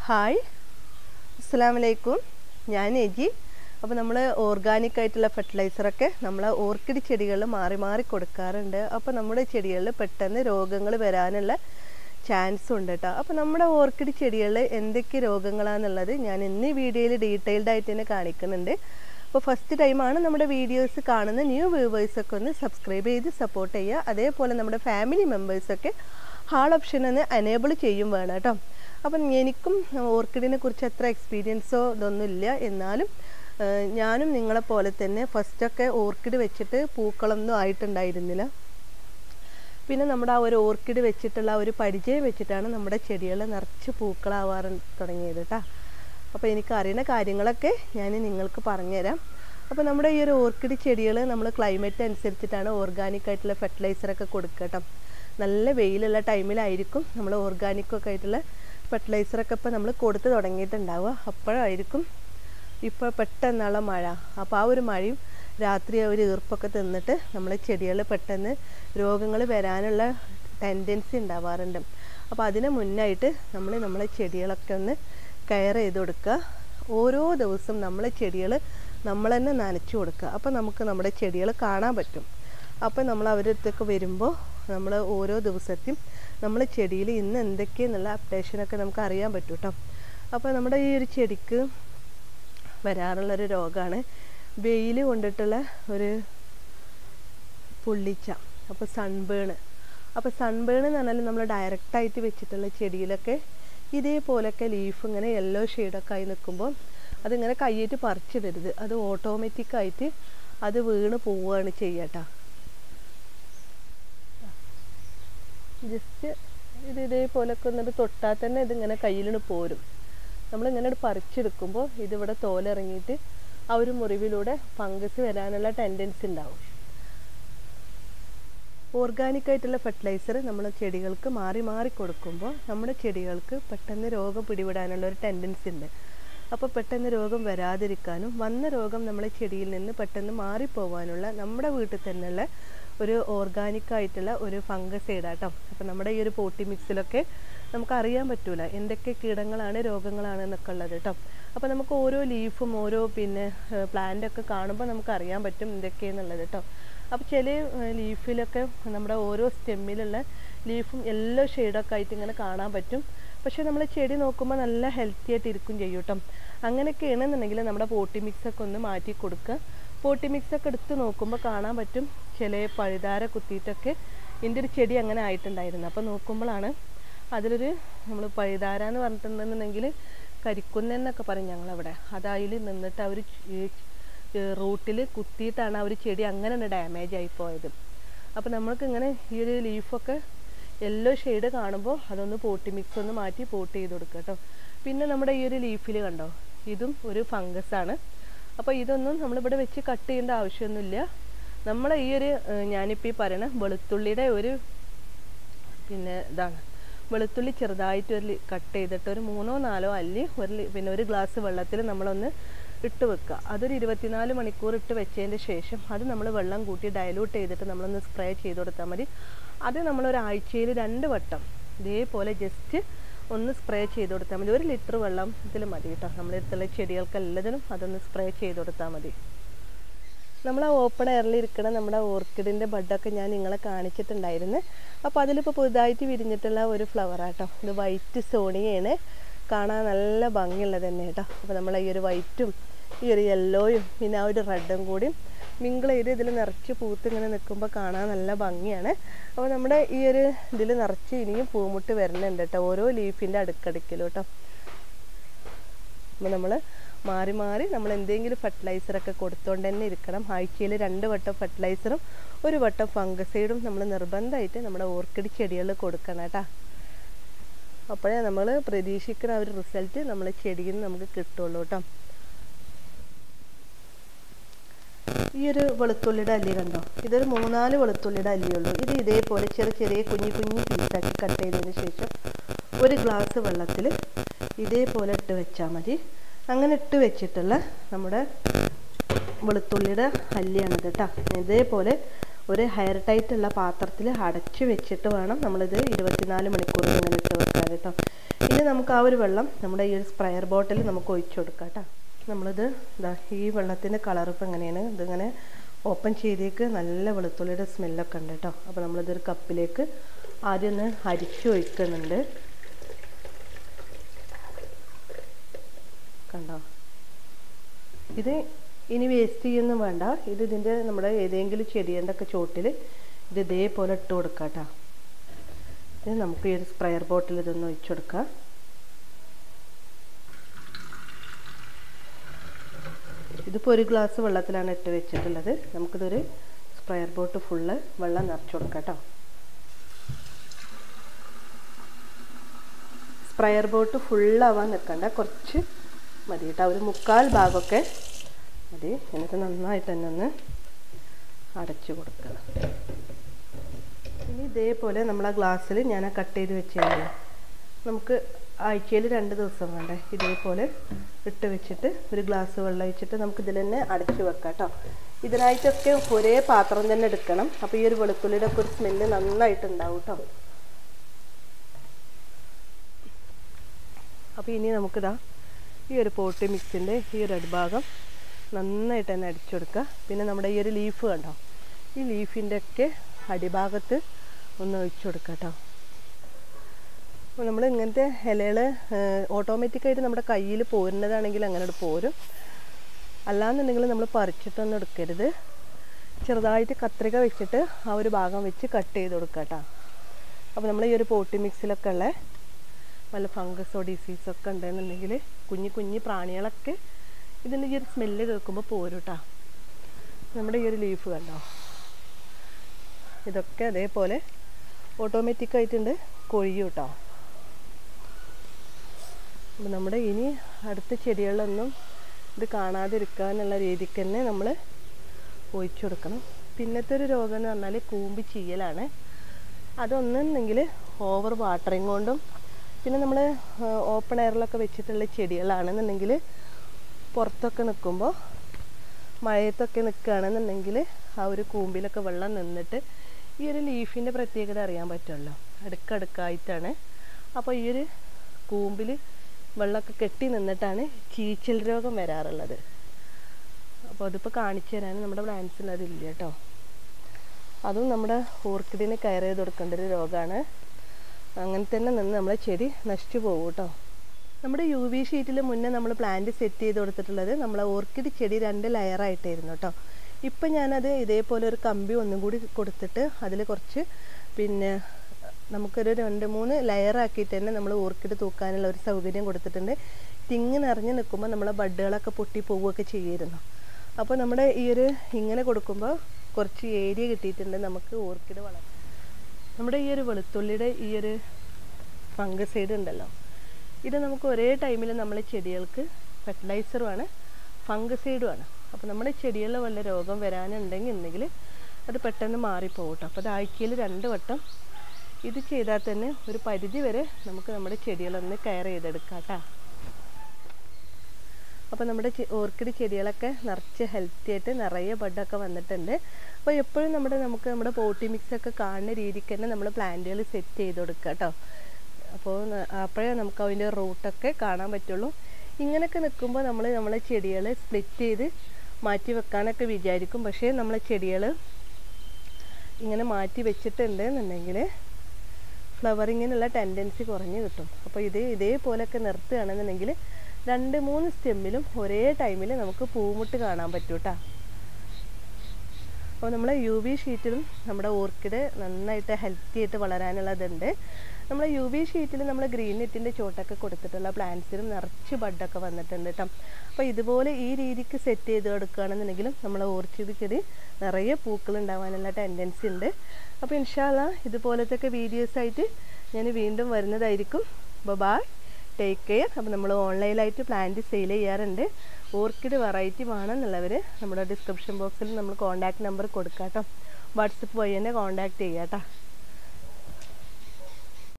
hi അസ്സാം വലൈക്കും ഞാൻ എജി അപ്പോൾ നമ്മൾ ഓർഗാനിക് ആയിട്ടുള്ള ഫെർട്ടിലൈസറൊക്കെ നമ്മൾ ഓർക്കിഡ് ചെടികളിൽ മാറി മാറി കൊടുക്കാറുണ്ട് അപ്പോൾ നമ്മുടെ ചെടികളിൽ പെട്ടെന്ന് രോഗങ്ങൾ വരാനുള്ള ചാൻസ് ഉണ്ട് കേട്ടോ അപ്പോൾ നമ്മുടെ ഓർക്കിഡ് ചെടികളിൽ എന്തൊക്കെ രോഗങ്ങളാണെന്നുള്ളത് ഞാൻ ഇന്ന് ഈ വീഡിയോയിൽ ഡീറ്റെയിൽഡ് ആയിട്ട് തന്നെ കാണിക്കുന്നുണ്ട് അപ്പോൾ ഫസ്റ്റ് ടൈമാണ് നമ്മുടെ വീഡിയോസ് കാണുന്ന ന്യൂ വ്യൂവേഴ്സൊക്കെ ഒന്ന് സബ്സ്ക്രൈബ് ചെയ്ത് സപ്പോർട്ട് ചെയ്യുക അതേപോലെ നമ്മുടെ ഫാമിലി മെമ്പേഴ്സൊക്കെ ഹാൾ ഓപ്ഷൻ ഒന്ന് എനേബിൾ ചെയ്യും വേണം കേട്ടോ അപ്പം എനിക്കും ഓർക്കിഡിനെ കുറിച്ച് അത്ര എക്സ്പീരിയൻസോ ഇതൊന്നും ഇല്ല എന്നാലും ഞാനും നിങ്ങളെ പോലെ തന്നെ ഫസ്റ്റൊക്കെ ഓർക്കിഡ് വെച്ചിട്ട് പൂക്കളൊന്നും ആയിട്ടുണ്ടായിരുന്നില്ല പിന്നെ നമ്മുടെ ആ ഒരു ഓർക്കിഡ് വെച്ചിട്ടുള്ള ഒരു പരിചയം വെച്ചിട്ടാണ് നമ്മുടെ ചെടികൾ നിറച്ച് പൂക്കളാവാറ് തുടങ്ങിയത് കേട്ടോ അപ്പോൾ എനിക്ക് അറിയുന്ന കാര്യങ്ങളൊക്കെ ഞാൻ നിങ്ങൾക്ക് പറഞ്ഞുതരാം അപ്പോൾ നമ്മുടെ ഈ ഒരു ഓർക്കിഡ് ചെടികൾ നമ്മൾ ക്ലൈമറ്റ് അനുസരിച്ചിട്ടാണ് ഓർഗാനിക് ആയിട്ടുള്ള ഫെർട്ടിലൈസറൊക്കെ കൊടുക്കുക കേട്ടോ നല്ല വെയിലുള്ള ടൈമിലായിരിക്കും നമ്മൾ ഓർഗാനിക്കൊക്കെ ആയിട്ടുള്ള ഫെർട്ടിലൈസറൊക്കെ ഇപ്പോൾ നമ്മൾ കൊടുത്ത് തുടങ്ങിയിട്ടുണ്ടാവുക അപ്പോഴായിരിക്കും ഇപ്പോൾ പെട്ടെന്നുള്ള മഴ അപ്പോൾ ആ ഒരു മഴയും രാത്രി ഒരു ഈർപ്പൊക്കെ തിന്നിട്ട് നമ്മളെ ചെടികൾ പെട്ടെന്ന് രോഗങ്ങൾ വരാനുള്ള ടെൻഡൻസി ഉണ്ടാവാറുണ്ട് അപ്പോൾ അതിന് മുന്നായിട്ട് നമ്മൾ നമ്മളെ ചെടികളൊക്കെ ഒന്ന് കെയർ ചെയ്ത് കൊടുക്കുക ഓരോ ദിവസവും നമ്മളെ ചെടികൾ നമ്മൾ തന്നെ നനച്ചു കൊടുക്കുക അപ്പോൾ നമുക്ക് നമ്മുടെ ചെടികൾ കാണാൻ പറ്റും അപ്പോൾ നമ്മൾ അവരുടെ അടുത്തൊക്കെ വരുമ്പോൾ നമ്മൾ ഓരോ ദിവസത്തെയും നമ്മൾ ചെടിയിൽ ഇന്ന് എന്തൊക്കെയെന്നുള്ള അപ്ഡേഷനൊക്കെ നമുക്ക് അറിയാൻ പറ്റും കേട്ടോ അപ്പോൾ നമ്മുടെ ഈ ഒരു ചെടിക്ക് വരാറുള്ളൊരു രോഗമാണ് വെയിൽ കൊണ്ടിട്ടുള്ള ഒരു പൊള്ളിച്ച അപ്പോൾ സൺബേണ് അപ്പോൾ സൺബേൺ എന്ന് പറഞ്ഞാൽ നമ്മൾ ഡയറക്റ്റായിട്ട് വെച്ചിട്ടുള്ള ചെടിയിലൊക്കെ ഇതേപോലൊക്കെ ലീഫ് ഇങ്ങനെ യെല്ലോ ഷെയ്ഡൊക്കെ ആയി നിൽക്കുമ്പോൾ അതിങ്ങനെ കൈയിട്ട് പറിച്ചിടരുത് അത് ഓട്ടോമാറ്റിക്കായിട്ട് അത് വീണ് പോവുകയാണ് ചെയ്യട്ടോ ജസ്റ്റ് ഇത് ഇതേപോലൊക്കെ ഒന്നിട്ട് തൊട്ടാൽ തന്നെ ഇതിങ്ങനെ കയ്യിലിന് പോരും നമ്മളിങ്ങനെ പറിച്ചെടുക്കുമ്പോൾ ഇതിവിടെ തോലിറങ്ങിയിട്ട് ആ ഒരു മുറിവിലൂടെ ഫംഗസ് വരാനുള്ള ടെൻഡൻസി ഉണ്ടാവും ഓർഗാനിക് ആയിട്ടുള്ള ഫെർട്ടിലൈസർ നമ്മൾ ചെടികൾക്ക് മാറി മാറി കൊടുക്കുമ്പോൾ നമ്മുടെ ചെടികൾക്ക് പെട്ടെന്ന് രോഗം പിടിപെടാനുള്ള ഒരു ടെൻഡൻസി ഉണ്ട് അപ്പോൾ പെട്ടെന്ന് രോഗം വരാതിരിക്കാനും വന്ന രോഗം നമ്മളെ ചെടിയിൽ നിന്ന് പെട്ടെന്ന് മാറിപ്പോവാനുള്ള നമ്മുടെ വീട്ടിൽ തന്നെയുള്ള ഒരു ഓർഗാനിക് ആയിട്ടുള്ള ഒരു ഫംഗസ് ഇടാട്ടോ അപ്പോൾ നമ്മുടെ ഈ ഒരു പോട്ടി മിക്സിലൊക്കെ നമുക്ക് അറിയാൻ പറ്റൂല എന്തൊക്കെ കീടങ്ങളാണ് രോഗങ്ങളാണ് എന്നൊക്കെ ഉള്ളത് കേട്ടോ അപ്പോൾ നമുക്ക് ഓരോ ലീഫും ഓരോ പിന്നെ പ്ലാന്റ് ഒക്കെ കാണുമ്പോൾ നമുക്ക് അറിയാൻ പറ്റും എന്തൊക്കെയെന്നുള്ളത് കേട്ടോ അപ്പോൾ ചില ലീഫിലൊക്കെ നമ്മുടെ ഓരോ സ്റ്റെമ്മിലുള്ള ലീഫും യെല്ലോ ഷെയ്ഡൊക്കെ ആയിട്ട് ഇങ്ങനെ കാണാൻ പറ്റും പക്ഷേ നമ്മൾ ചെടി നോക്കുമ്പോൾ നല്ല ഹെൽത്തി ആയിട്ട് ഇരിക്കും ചെയ്യും കേട്ടോ അങ്ങനെയൊക്കെ ആണെന്നുണ്ടെങ്കിൽ നമ്മുടെ പോട്ടി മിക്സൊക്കെ ഒന്ന് മാറ്റി കൊടുക്കുക പോട്ടി മിക്സൊക്കെ എടുത്ത് നോക്കുമ്പോൾ കാണാൻ പറ്റും ചില പഴുതാര കുത്തിയിട്ടൊക്കെ എൻ്റെ ഒരു ചെടി അങ്ങനെ ആയിട്ടുണ്ടായിരുന്നു അപ്പോൾ നോക്കുമ്പോഴാണ് അതിലൊരു നമ്മൾ പഴുതാര എന്ന് പറഞ്ഞിട്ടുണ്ടെന്നുണ്ടെങ്കിൽ കരിക്കുന്നെന്നൊക്കെ പറയും ഞങ്ങളവിടെ അതതിൽ നിന്നിട്ട് അവർ റൂട്ടിൽ കുത്തിയിട്ടാണ് ആ ഒരു ചെടി അങ്ങനെ തന്നെ ഡാമേജ് ആയി പോയത് അപ്പോൾ നമ്മൾക്ക് ഇങ്ങനെ ഈ ഒരു ലീഫൊക്കെ യെല്ലോ ഷെയ്ഡ് കാണുമ്പോൾ അതൊന്ന് പോട്ടി മിക്സ് ഒന്ന് മാറ്റി പോട്ട് ചെയ്ത് കൊടുക്കുക കേട്ടോ പിന്നെ നമ്മുടെ ഈ ഒരു ലീഫിൽ കണ്ടോ ഇതും ഒരു ഫംഗസ് ആണ് അപ്പോൾ ഇതൊന്നും നമ്മളിവിടെ വെച്ച് കട്ട് ചെയ്യേണ്ട ആവശ്യമൊന്നുമില്ല നമ്മളെ ഈ ഒരു ഞാനിപ്പോൾ ഈ പറയണ വെളുത്തുള്ളിയുടെ ഒരു പിന്നെ ഇതാണ് വെളുത്തുള്ളി ചെറുതായിട്ട് ഒരു കട്ട് ചെയ്തിട്ട് ഒരു മൂന്നോ നാലോ അല്ലി ഒരു പിന്നെ ഒരു ഗ്ലാസ് വെള്ളത്തിൽ നമ്മളൊന്ന് ഇട്ട് വെക്കുക അതൊരു ഇരുപത്തിനാല് മണിക്കൂർ ഇട്ട് വെച്ചതിൻ്റെ ശേഷം അത് നമ്മൾ വെള്ളം കൂട്ടി ഡയലൂട്ട് ചെയ്തിട്ട് നമ്മളൊന്ന് സ്പ്രേ ചെയ്ത് കൊടുത്താൽ മതി അത് നമ്മളൊരാഴ്ചയിൽ രണ്ട് വട്ടം ഇതേപോലെ ജസ്റ്റ് ഒന്ന് സ്പ്രേ ചെയ്ത് കൊടുത്താൽ മതി ഒരു ലിറ്റർ വെള്ളം ഇതിൽ മതി കേട്ടോ നമ്മുടെ അടുത്തുള്ള ചെടികൾക്ക് എല്ലാത്തിനും അതൊന്ന് സ്പ്രേ ചെയ്ത് കൊടുത്താൽ മതി നമ്മൾ ആ ഓപ്പൺ എയറിൽ ഇരിക്കണ നമ്മുടെ ഓർക്കിഡിൻ്റെ ബഡൊക്കെ ഞാൻ നിങ്ങളെ കാണിച്ചിട്ടുണ്ടായിരുന്നു അപ്പോൾ അതിലിപ്പോൾ പുതുതായിട്ട് വിരിഞ്ഞിട്ടുള്ള ഒരു ഫ്ലവറാട്ടോ ഇത് വൈറ്റ് സോണിയാണ് കാണാൻ നല്ല ഭംഗിയുള്ളത് തന്നെ കേട്ടോ അപ്പോൾ നമ്മൾ ഈ ഒരു വൈറ്റും ഈ ഒരു യെല്ലോയും പിന്നെ ആ ഒരു റെഡും കൂടി മിങ്കിൾ ചെയ്ത് ഇതിൽ നിറച്ച് പൂത്ത് ഇങ്ങനെ നിൽക്കുമ്പോൾ കാണാൻ നല്ല ഭംഗിയാണ് അപ്പോൾ നമ്മുടെ ഈ ഒരു ഇതിൽ നിറച്ച് ഇനിയും പൂമുട്ട് വരുന്നുണ്ട് കേട്ടോ ഓരോ ലീഫിൻ്റെ അടുക്കടുക്കിലും കേട്ടോ അപ്പോൾ നമ്മൾ മാറി മാറി നമ്മൾ എന്തെങ്കിലും ഫെർട്ടിലൈസറൊക്കെ കൊടുത്തുകൊണ്ട് തന്നെ ഇരിക്കണം ആഴ്ചയിൽ രണ്ട് വട്ടം ഫെർട്ടിലൈസറും ഒരു വട്ടം ഫംഗസൈഡും നമ്മൾ നിർബന്ധമായിട്ട് നമ്മുടെ ഓർക്കിഡ് ചെടികളിൽ കൊടുക്കണം കേട്ടോ അപ്പോഴേ നമ്മൾ പ്രതീക്ഷിക്കുന്ന ഒരു റിസൾട്ട് നമ്മൾ ചെടിയിൽ നിന്ന് നമുക്ക് കിട്ടുള്ളൂ കേട്ടോ ഈ ഒരു വെളുത്തുള്ളിയുടെ അല്ലി കണ്ടോ ഇതൊരു മൂന്നാല് വെളുത്തുള്ളിയുടെ അല്ലിയുള്ളൂ ഇത് ഇതേപോലെ ചെറിയ ചെറിയ കുഞ്ഞു കുഞ്ഞു പീസാക്കി കട്ട് ചെയ്തതിന് ശേഷം ഒരു ഗ്ലാസ് വെള്ളത്തിൽ ഇതേപോലെ ഇട്ട് വെച്ചാൽ മതി അങ്ങനെ ഇട്ട് വെച്ചിട്ടുള്ള നമ്മുടെ വെളുത്തുള്ളിയുടെ അല്ലിയാണിത് കേട്ടോ ഇതേപോലെ ഒരു ഹെയർ ടൈറ്റ് ഉള്ള പാത്രത്തിൽ അടച്ച് വെച്ചിട്ട് വേണം നമ്മളിത് ഇരുപത്തിനാല് മണിക്കൂർ ഇങ്ങനെ ഇട്ട് വെക്കാൻ കേട്ടോ ഇനി നമുക്ക് ആ ഒരു വെള്ളം നമ്മുടെ ഈ ഒരു സ്പ്രയർ ബോട്ടിൽ നമുക്ക് ഒഴിച്ചു കൊടുക്കാം കേട്ടോ നമ്മളിത് ഇതാ ഈ വെള്ളത്തിൻ്റെ കളർ ഇപ്പം എങ്ങനെയാണ് ഇതിങ്ങനെ ഓപ്പൺ ചെയ്തേക്ക് നല്ല വെളുത്തുള്ളിയുടെ സ്മെല്ലൊക്കെ ഉണ്ട് കേട്ടോ അപ്പോൾ നമ്മളിതൊരു കപ്പിലേക്ക് ആദ്യം ഒന്ന് അരിച്ചു ഒഴിക്കുന്നുണ്ട് കണ്ടോ ഇത് ഇനി വേസ്റ്റ് ചെയ്യുന്നു വേണ്ട ഇത് ഇതിൻ്റെ നമ്മുടെ ഏതെങ്കിലും ചെടിയുടെ ഒക്കെ ചോട്ടിൽ ഇത് ഇതേപോലെ ഇട്ട് കൊടുക്കാം കേട്ടോ ഇത് നമുക്ക് ഈ ഒരു സ്പ്രയർ ബോട്ടിൽ ഇതൊന്ന് ഒഴിച്ചു കൊടുക്കാം ഇതിപ്പോൾ ഒരു ഗ്ലാസ് വെള്ളത്തിലാണ് ഇട്ട് വെച്ചിട്ടുള്ളത് നമുക്കിതൊരു സ്പ്രയർ ബോട്ട് ഫുള്ള് വെള്ളം നിറച്ച് കൊടുക്കാം കേട്ടോ സ്പ്രയർ ബോട്ട് ഫുള്ളാവാൻ നിൽക്കണ്ട കുറച്ച് മതി കേട്ടോ ഒരു മുക്കാൽ ഭാഗമൊക്കെ മതി എന്നിട്ട് നന്നായിട്ട് തന്നെ ഒന്ന് അടച്ചു കൊടുക്കുക ഇനി ഇതേപോലെ നമ്മൾ ആ ഗ്ലാസ്സിൽ ഞാൻ ആ കട്ട് ചെയ്ത് വെച്ചിരുന്നു നമുക്ക് ആഴ്ചയിൽ രണ്ട് ദിവസം വേണ്ടേ ഇതേപോലെ ഇട്ട് വെച്ചിട്ട് ഒരു ഗ്ലാസ് വെള്ളം ഒഴിച്ചിട്ട് നമുക്ക് ഇതിൽ തന്നെ അടച്ചു വെക്കാം കേട്ടോ ഇതിനായിട്ടൊക്കെ ഒരേ പാത്രം തന്നെ എടുക്കണം അപ്പോൾ ഈ ഒരു വെളുത്തുള്ളിയുടെ ഒക്കെ ഒരു സ്മെല്ല് നന്നായിട്ട് ഉണ്ടാവും കേട്ടോ അപ്പോൾ ഇനി നമുക്കിതാ ഈ ഒരു പോട്ടി മിക്സിൻ്റെ ഈ ഒരു അടിഭാഗം നന്നായിട്ട് തന്നെ അടിച്ചു കൊടുക്കുക പിന്നെ നമ്മുടെ ഈ ഒരു ലീഫ് കണ്ടോ ഈ ലീഫിൻ്റെ ഒക്കെ അടിഭാഗത്ത് ഒന്ന് ഒഴിച്ചു കൊടുക്കുക കേട്ടോ അപ്പോൾ നമ്മൾ ഇങ്ങനത്തെ ഇലകൾ ഓട്ടോമാറ്റിക്കായിട്ട് നമ്മുടെ കയ്യിൽ പോരുന്നതാണെങ്കിൽ അങ്ങനെ ഒരു പോരും അല്ലാന്നുണ്ടെങ്കിൽ നമ്മൾ പറിച്ചിട്ടൊന്നും എടുക്കരുത് ചെറുതായിട്ട് കത്രിക വെച്ചിട്ട് ആ ഒരു ഭാഗം വെച്ച് കട്ട് ചെയ്ത് കൊടുക്കുക കേട്ടോ അപ്പോൾ നമ്മൾ ഈ ഒരു പോട്ടി മിക്സിലൊക്കെ ഉള്ള വല്ല ഫംഗസോ ഡിസീസോ ഒക്കെ ഉണ്ടെന്നുണ്ടെങ്കിൽ കുഞ്ഞു കുഞ്ഞു പ്രാണികളൊക്കെ ഇതിൻ്റെ ഈ ഒരു സ്മെല്ല് കേൾക്കുമ്പോൾ പോരും കേട്ടോ നമ്മുടെ ഈ ഒരു ലീഫ് കണ്ടോ ഇതൊക്കെ അതേപോലെ ഓട്ടോമാറ്റിക്കായിട്ടുണ്ട് കൊഴിയും കേട്ടോ അപ്പം നമ്മുടെ ഇനി അടുത്ത ചെടികളിലൊന്നും ഇത് കാണാതിരിക്കാനുള്ള രീതിക്ക് തന്നെ നമ്മൾ ഒഴിച്ചു കൊടുക്കണം പിന്നത്തെ ഒരു രോഗം എന്ന് പറഞ്ഞാൽ കൂമ്പ് ചീയലാണ് അതൊന്നെങ്കിൽ ഓവർ വാട്ടറിങ് കൊണ്ടും പിന്നെ നമ്മൾ ഓപ്പൺ എയറിലൊക്കെ വെച്ചിട്ടുള്ള ചെടികളാണെന്നുണ്ടെങ്കിൽ പുറത്തൊക്കെ നിൽക്കുമ്പോൾ മഴയത്തൊക്കെ നിൽക്കുകയാണെന്നുണ്ടെങ്കിൽ ആ ഒരു കൂമ്പിലൊക്കെ വെള്ളം നിന്നിട്ട് ഈ ഒരു ലീഫിൻ്റെ പ്രത്യേകത അറിയാൻ പറ്റുമല്ലോ അടുക്കടുക്കായിട്ടാണ് അപ്പോൾ ഈ ഒരു കൂമ്പിൽ വെള്ളമൊക്കെ കെട്ടി നിന്നിട്ടാണ് ചീച്ചൽ രോഗം വരാറുള്ളത് അപ്പോൾ അതിപ്പോൾ കാണിച്ചു തരാൻ നമ്മുടെ പ്ലാന്റ്സിൽ അതില്ല കേട്ടോ അതും നമ്മുടെ ഓർക്കിഡിന് കയർ ചെയ്ത് കൊടുക്കേണ്ട ഒരു രോഗമാണ് അങ്ങനെ തന്നെ നിന്ന് നമ്മളെ ചെടി നശിച്ചു പോകും കേട്ടോ നമ്മുടെ യു വി ഷീറ്റിൽ മുന്നേ നമ്മൾ പ്ലാന്റ് സെറ്റ് ചെയ്ത് കൊടുത്തിട്ടുള്ളത് നമ്മളെ ഓർക്കിഡ് ചെടി രണ്ട് ലെയറായിട്ടായിരുന്നു കേട്ടോ ഇപ്പം ഞാനത് ഇതേപോലെ ഒരു കമ്പി ഒന്നും കൂടി കൊടുത്തിട്ട് അതിൽ കുറച്ച് പിന്നെ നമുക്കൊരു രണ്ട് മൂന്ന് ലെയർ ആക്കിയിട്ട് തന്നെ നമ്മൾ ഓർക്കിഡ് തൂക്കാനുള്ള ഒരു സൗകര്യം കൊടുത്തിട്ടുണ്ട് തിങ്ങി നിറഞ്ഞ് നിൽക്കുമ്പോൾ നമ്മളെ ബഡ്ഡുകളൊക്കെ പൊട്ടി പോവുകയൊക്കെ ചെയ്യുമായിരുന്നു അപ്പോൾ നമ്മുടെ ഈ ഒരു ഇങ്ങനെ കൊടുക്കുമ്പോൾ കുറച്ച് ഏരിയ കിട്ടിയിട്ടുണ്ട് നമുക്ക് ഓർക്കിഡ് വളർത്താം നമ്മുടെ ഈ ഒരു വെളുത്തുള്ളിയുടെ ഈ ഒരു ഫംഗസൈഡ് ഉണ്ടല്ലോ ഇത് നമുക്ക് ഒരേ ടൈമിൽ നമ്മളെ ചെടികൾക്ക് ഫെർട്ടിലൈസറുമാണ് ഫംഗസൈഡുമാണ് അപ്പോൾ നമ്മുടെ ചെടികളിൽ വല്ല രോഗം വരാനുണ്ടെങ്കിൽ ഉണ്ടെങ്കിൽ അത് പെട്ടെന്ന് മാറിപ്പോകും കേട്ടോ അപ്പോൾ അത് ആഴ്ചയിൽ രണ്ട് വട്ടം ഇത് ചെയ്താൽ തന്നെ ഒരു പരിധി വരെ നമുക്ക് നമ്മുടെ ചെടികളൊന്ന് കെയർ ചെയ്തെടുക്കാം കേട്ടോ അപ്പോൾ നമ്മുടെ ഓർക്കിഡ് ചെടികളൊക്കെ നിറച്ച് ഹെൽത്തി ആയിട്ട് നിറയെ ബഡൊക്കെ വന്നിട്ടുണ്ട് അപ്പോൾ എപ്പോഴും നമ്മുടെ നമുക്ക് നമ്മുടെ പോട്ടി മിക്സ് ഒക്കെ കാണുന്ന രീതിക്ക് തന്നെ നമ്മൾ പ്ലാന്റുകൾ സെറ്റ് ചെയ്ത് കൊടുക്കുക കേട്ടോ അപ്പോൾ അപ്പോഴേ നമുക്ക് അതിൻ്റെ റൂട്ടൊക്കെ കാണാൻ പറ്റുള്ളൂ ഇങ്ങനെയൊക്കെ നിൽക്കുമ്പോൾ നമ്മൾ നമ്മളെ ചെടികൾ സ്പ്ലിറ്റ് ചെയ്ത് മാറ്റി വെക്കാനൊക്കെ വിചാരിക്കും പക്ഷേ നമ്മളെ ചെടികൾ ഇങ്ങനെ മാറ്റി വെച്ചിട്ടുണ്ട് എന്നുണ്ടെങ്കിൽ ഫ്ലവറിങ്ങിനുള്ള ടെൻഡൻസി കുറഞ്ഞ് കിട്ടും അപ്പോൾ ഇത് ഇതേപോലെയൊക്കെ നിർത്തുകയാണെന്നുണ്ടെങ്കിൽ രണ്ട് മൂന്ന് സ്റ്റെമ്മിലും ഒരേ ടൈമിൽ നമുക്ക് പൂമുട്ട് കാണാൻ പറ്റും കേട്ടോ അപ്പോൾ നമ്മൾ യു വി ഷീറ്റിലും നമ്മുടെ ഓർക്കിഡ് നന്നായിട്ട് ഹെൽത്തി ആയിട്ട് വളരാനുള്ളതുണ്ട് നമ്മൾ യു വി ഷീറ്റിൽ നമ്മൾ ഗ്രീൻ നെറ്റിൻ്റെ ചോട്ടൊക്കെ കൊടുത്തിട്ടുള്ള പ്ലാന്റ്സിനും നിറച്ച് ബഡൊക്കെ വന്നിട്ടുണ്ട് കേട്ടോ അപ്പോൾ ഇതുപോലെ ഈ രീതിക്ക് സെറ്റ് ചെയ്ത് കൊടുക്കുകയാണെന്നുണ്ടെങ്കിലും നമ്മളെ ഓർക്കിഡ് ചെടി നിറയെ പൂക്കൾ ഉണ്ടാവാനുള്ള ടെൻഡൻസി ഉണ്ട് അപ്പോൾ ഇൻഷാല്ല ഇതുപോലത്തെ വീഡിയോസായിട്ട് ഞാൻ വീണ്ടും വരുന്നതായിരിക്കും ബബായ് ടേക്ക് കെയർ അപ്പോൾ നമ്മൾ ഓൺലൈനായിട്ട് പ്ലാന്റ് സെയിൽ ചെയ്യാറുണ്ട് ഓർക്കിഡ് വെറൈറ്റി വേണമെന്നുള്ളവർ നമ്മുടെ ഡിസ്ക്രിപ്ഷൻ ബോക്സിൽ നമ്മൾ കോൺടാക്ട് നമ്പർ കൊടുക്കാം കേട്ടോ വാട്സപ്പ് വഴി തന്നെ കോൺടാക്ട് ചെയ്യാം കേട്ടോ